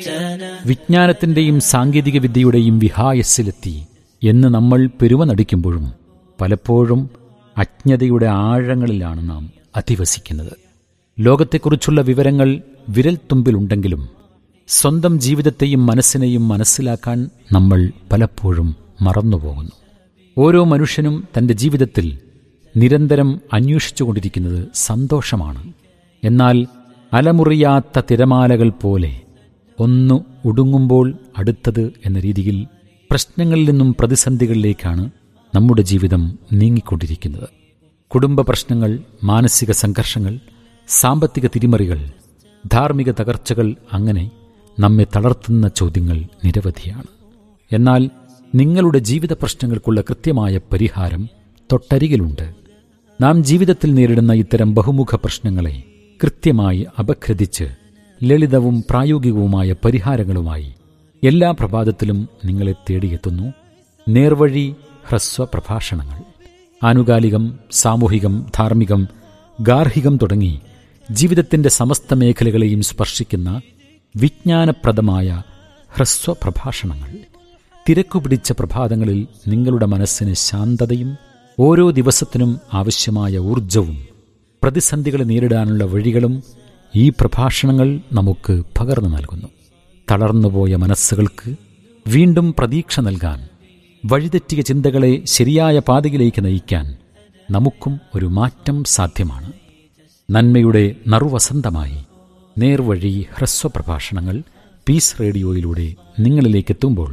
വിജ്ഞാനത്തിന്റെയും സാങ്കേതിക വിദ്യയുടെയും വിഹായസ്സിലെത്തി എന്ന് നമ്മൾ പെരുമ നടിക്കുമ്പോഴും പലപ്പോഴും അജ്ഞതയുടെ ആഴങ്ങളിലാണ് നാം അധിവസിക്കുന്നത് ലോകത്തെക്കുറിച്ചുള്ള വിവരങ്ങൾ വിരൽത്തുമ്പിലുണ്ടെങ്കിലും സ്വന്തം ജീവിതത്തെയും മനസ്സിനെയും മനസ്സിലാക്കാൻ നമ്മൾ പലപ്പോഴും മറന്നുപോകുന്നു ഓരോ മനുഷ്യനും തന്റെ ജീവിതത്തിൽ നിരന്തരം അന്വേഷിച്ചുകൊണ്ടിരിക്കുന്നത് സന്തോഷമാണ് എന്നാൽ അലമുറിയാത്ത തിരമാലകൾ പോലെ ഒന്ന് ഒടുങ്ങുമ്പോൾ അടുത്തത് എന്ന രീതിയിൽ പ്രശ്നങ്ങളിൽ നിന്നും പ്രതിസന്ധികളിലേക്കാണ് നമ്മുടെ ജീവിതം നീങ്ങിക്കൊണ്ടിരിക്കുന്നത് കുടുംബ പ്രശ്നങ്ങൾ മാനസിക സംഘർഷങ്ങൾ സാമ്പത്തിക തിരിമറികൾ ധാർമ്മിക തകർച്ചകൾ അങ്ങനെ നമ്മെ തളർത്തുന്ന ചോദ്യങ്ങൾ നിരവധിയാണ് എന്നാൽ നിങ്ങളുടെ ജീവിത പ്രശ്നങ്ങൾക്കുള്ള കൃത്യമായ പരിഹാരം തൊട്ടരികിലുണ്ട് നാം ജീവിതത്തിൽ നേരിടുന്ന ഇത്തരം ബഹുമുഖ പ്രശ്നങ്ങളെ കൃത്യമായി അപഗ്രഥിച്ച് ലളിതവും പ്രായോഗികവുമായ പരിഹാരങ്ങളുമായി എല്ലാ പ്രഭാതത്തിലും നിങ്ങളെ തേടിയെത്തുന്നു നേർവഴി ഹ്രസ്വ പ്രഭാഷണങ്ങൾ ആനുകാലികം സാമൂഹികം ധാർമ്മികം ഗാർഹികം തുടങ്ങി ജീവിതത്തിന്റെ സമസ്ത മേഖലകളെയും സ്പർശിക്കുന്ന വിജ്ഞാനപ്രദമായ ഹ്രസ്വ പ്രഭാഷണങ്ങൾ തിരക്കുപിടിച്ച പ്രഭാതങ്ങളിൽ നിങ്ങളുടെ മനസ്സിന് ശാന്തതയും ഓരോ ദിവസത്തിനും ആവശ്യമായ ഊർജവും പ്രതിസന്ധികളെ നേരിടാനുള്ള വഴികളും ഈ പ്രഭാഷണങ്ങൾ നമുക്ക് പകർന്നു നൽകുന്നു തളർന്നുപോയ മനസ്സുകൾക്ക് വീണ്ടും പ്രതീക്ഷ നൽകാൻ വഴിതെറ്റിയ ചിന്തകളെ ശരിയായ പാതയിലേക്ക് നയിക്കാൻ നമുക്കും ഒരു മാറ്റം സാധ്യമാണ് നന്മയുടെ നറുവസന്തമായി നേർവഴി ഹ്രസ്വ പ്രഭാഷണങ്ങൾ പീസ് റേഡിയോയിലൂടെ നിങ്ങളിലേക്ക് എത്തുമ്പോൾ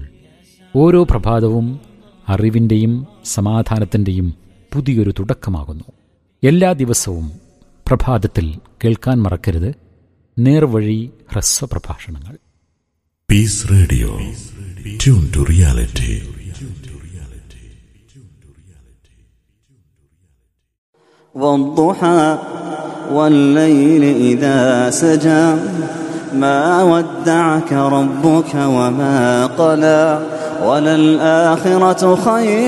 ഓരോ പ്രഭാതവും അറിവിൻ്റെയും സമാധാനത്തിൻ്റെയും പുതിയൊരു തുടക്കമാകുന്നു എല്ലാ ദിവസവും പ്രഭാതത്തിൽ കേൾക്കാൻ മറക്കരുത് നേർവഴി ഹ്രസ്വ പ്രഭാഷണങ്ങൾ peace radio tune to reality والضحى والليل إذا سجى ما ودعك ربك وما قلى وللآخرة خير